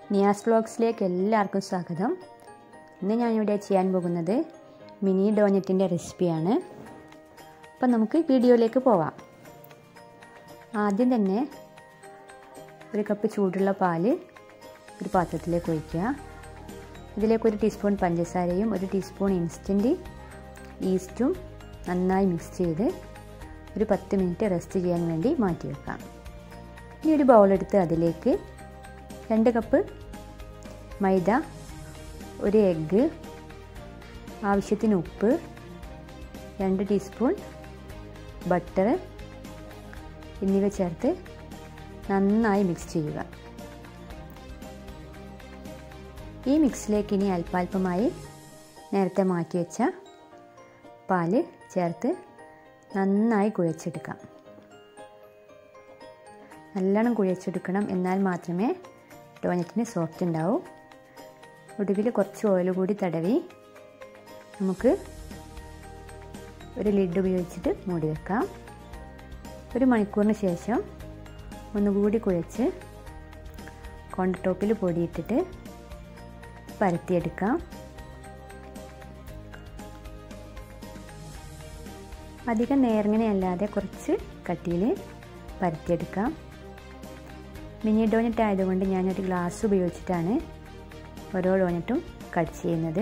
നിയാസ് വ്ളോഗ്സിലേക്ക് എല്ലാവർക്കും സ്വാഗതം ഇന്ന് ഞാനിവിടെ ചെയ്യാൻ പോകുന്നത് മിനി ഡോനറ്റിൻ്റെ റെസിപ്പിയാണ് അപ്പം നമുക്ക് വീഡിയോയിലേക്ക് പോവാം ആദ്യം തന്നെ ഒരു കപ്പ് ചൂടുള്ള പാല് ഒരു പാത്രത്തിലേക്ക് ഒഴിക്കുക ഇതിലേക്ക് ഒരു ടീസ്പൂൺ പഞ്ചസാരയും ഒരു ടീസ്പൂൺ ഇൻസ്റ്റൻറ്റ് ഈസ്റ്റും നന്നായി മിക്സ് ചെയ്ത് ഒരു പത്ത് മിനിറ്റ് റെസ്റ്റ് ചെയ്യാൻ വേണ്ടി മാറ്റി വെക്കാം ഇനി ഒരു ബൗളെടുത്ത് അതിലേക്ക് രണ്ട് കപ്പ് മൈദ ഒരു എഗ്ഗ് ആവശ്യത്തിന് ഉപ്പ് രണ്ട് ടീസ്പൂൺ ബട്ടർ എന്നിവ ചേർത്ത് നന്നായി മിക്സ് ചെയ്യുക ഈ മിക്സിലേക്ക് ഇനി അല്പാൽപമായി നേരത്തെ മാറ്റി വെച്ച പാല് ചേർത്ത് നന്നായി കുഴച്ചെടുക്കാം നല്ലോണം കുഴച്ചെടുക്കണം എന്നാൽ മാത്രമേ ഡോനറ്റിന് സോഫ്റ്റ് ഉണ്ടാവൂ ഒടുവിൽ കുറച്ച് ഓയിൽ കൂടി തടവി നമുക്ക് ഒരു ലിഡ് ഉപയോഗിച്ചിട്ട് മൂടി വെക്കാം ഒരു മണിക്കൂറിന് ശേഷം ഒന്നുകൂടി കുഴച്ച് കോണ്ടർ ടോപ്പിൽ പൊടിയിട്ടിട്ട് പരത്തിയെടുക്കാം അധികം നേർങ്ങനെ അല്ലാതെ കുറച്ച് കട്ടിയിൽ പരത്തിയെടുക്കാം മിനി ഡോനറ്റ് ആയതുകൊണ്ട് ഞാനൊരു ഗ്ലാസ് ഉപയോഗിച്ചിട്ടാണ് ഓരോ ഡോനറ്റും കട്ട് ചെയ്യുന്നത്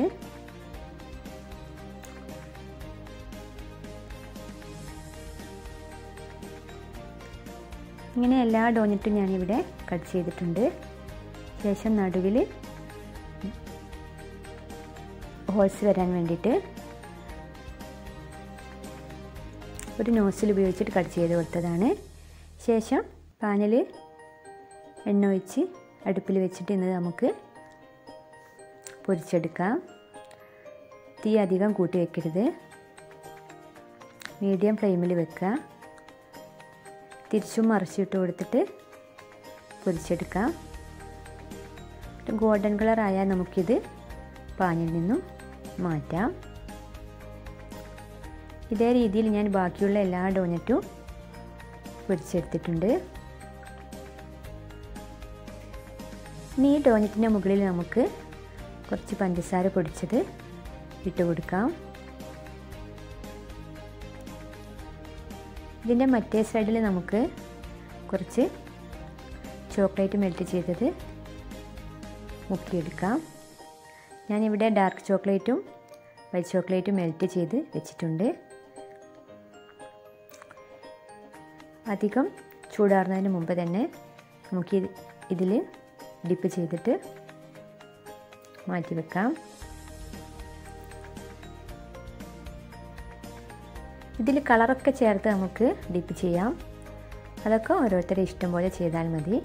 ഇങ്ങനെ എല്ലാ ഡോനറ്റും ഞാനിവിടെ കട്ട് ചെയ്തിട്ടുണ്ട് ശേഷം നടുവിൽ ഹോൾസ് വരാൻ വേണ്ടിയിട്ട് ഒരു നോസിൽ ഉപയോഗിച്ചിട്ട് കട്ട് ചെയ്ത് കൊടുത്തതാണ് ശേഷം പാനിൽ എണ്ണ ഒഴിച്ച് അടുപ്പിൽ വെച്ചിട്ട് ഇന്ന് നമുക്ക് പൊരിച്ചെടുക്കാം തീ അധികം കൂട്ടി വെക്കരുത് മീഡിയം ഫ്ലെയിമിൽ വെക്കുക തിരിച്ചും മറിച്ചിട്ട് കൊടുത്തിട്ട് പൊരിച്ചെടുക്കാം ഗോൾഡൻ കളർ ആയാൽ നമുക്കിത് പാനിൽ നിന്നും മാറ്റാം ഇതേ രീതിയിൽ ഞാൻ ബാക്കിയുള്ള എല്ലാ ഡോനറ്റും പൊരിച്ചെടുത്തിട്ടുണ്ട് ഇനി ഈ ഡോനറ്റിൻ്റെ മുകളിൽ നമുക്ക് കുറച്ച് പഞ്ചസാര പൊടിച്ചത് ഇട്ട് കൊടുക്കാം ഇതിൻ്റെ മറ്റേ സൈഡിൽ നമുക്ക് കുറച്ച് ചോക്ലേറ്റ് മെൽറ്റ് ചെയ്തത് മുക്കിയെടുക്കാം ഞാനിവിടെ ഡാർക്ക് ചോക്ലേറ്റും വൈറ്റ് ചോക്ലേറ്റും മെൽറ്റ് ചെയ്ത് വെച്ചിട്ടുണ്ട് അധികം ചൂടാറുന്നതിന് മുമ്പ് തന്നെ നമുക്ക് ഇതിൽ ഡിപ്പ് ചെയ്തിട്ട് മാറ്റി വെക്കാം ഇതിൽ കളറൊക്കെ ചേർത്ത് നമുക്ക് ഡിപ്പ് ചെയ്യാം അതൊക്കെ ഓരോരുത്തരുടെ ഇഷ്ടം പോലെ ചെയ്താൽ മതി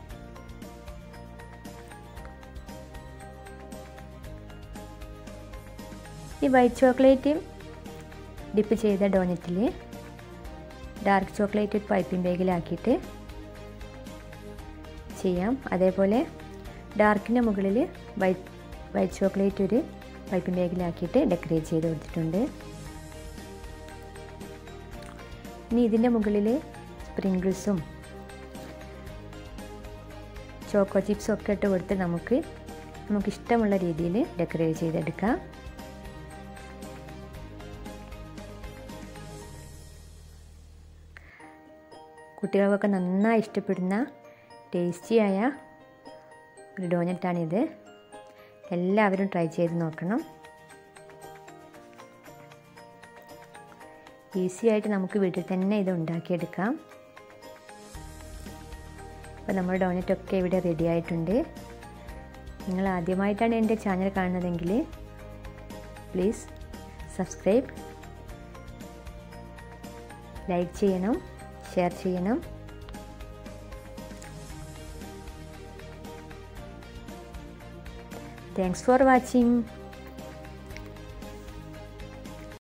ഈ വൈറ്റ് ചോക്ലേറ്റ് ഡിപ്പ് ചെയ്ത ഡോനറ്റിൽ ഡാർക്ക് ചോക്ലേറ്റ് ഒരു പൈപ്പിംഗ് ബാഗിലാക്കിയിട്ട് ചെയ്യാം അതേപോലെ ഡാർക്കിൻ്റെ മുകളിൽ വൈറ്റ് വൈറ്റ് ചോക്ലേറ്റ് ഒരു പൈപ്പിംഗ് ബാഗിലാക്കിയിട്ട് ഡെക്കറേറ്റ് ചെയ്ത് കൊടുത്തിട്ടുണ്ട് ഇനി ഇതിൻ്റെ മുകളിൽ സ്പ്രിങ്കിൾസും ചോക്കോ ചിപ്സും ഒക്കെ ഇട്ട് കൊടുത്ത് നമുക്ക് നമുക്ക് ഇഷ്ടമുള്ള രീതിയിൽ ഡെക്കറേറ്റ് ചെയ്തെടുക്കാം കുട്ടികൾക്കൊക്കെ നന്നായി ഇഷ്ടപ്പെടുന്ന ടേസ്റ്റിയായ ഒരു ഡോനറ്റാണിത് എല്ലാവരും ട്രൈ ചെയ്ത് നോക്കണം ഈസി ആയിട്ട് നമുക്ക് വീട്ടിൽ തന്നെ ഇത് ഉണ്ടാക്കിയെടുക്കാം അപ്പോൾ നമ്മുടെ ഡോനറ്റൊക്കെ ഇവിടെ റെഡി ആയിട്ടുണ്ട് നിങ്ങൾ ആദ്യമായിട്ടാണ് എൻ്റെ ചാനൽ കാണുന്നതെങ്കിൽ പ്ലീസ് സബ്സ്ക്രൈബ് ലൈക്ക് ചെയ്യണം ഷെയർ ചെയ്യണം താങ്ക്സ് ഫോർ വാച്ചിങ്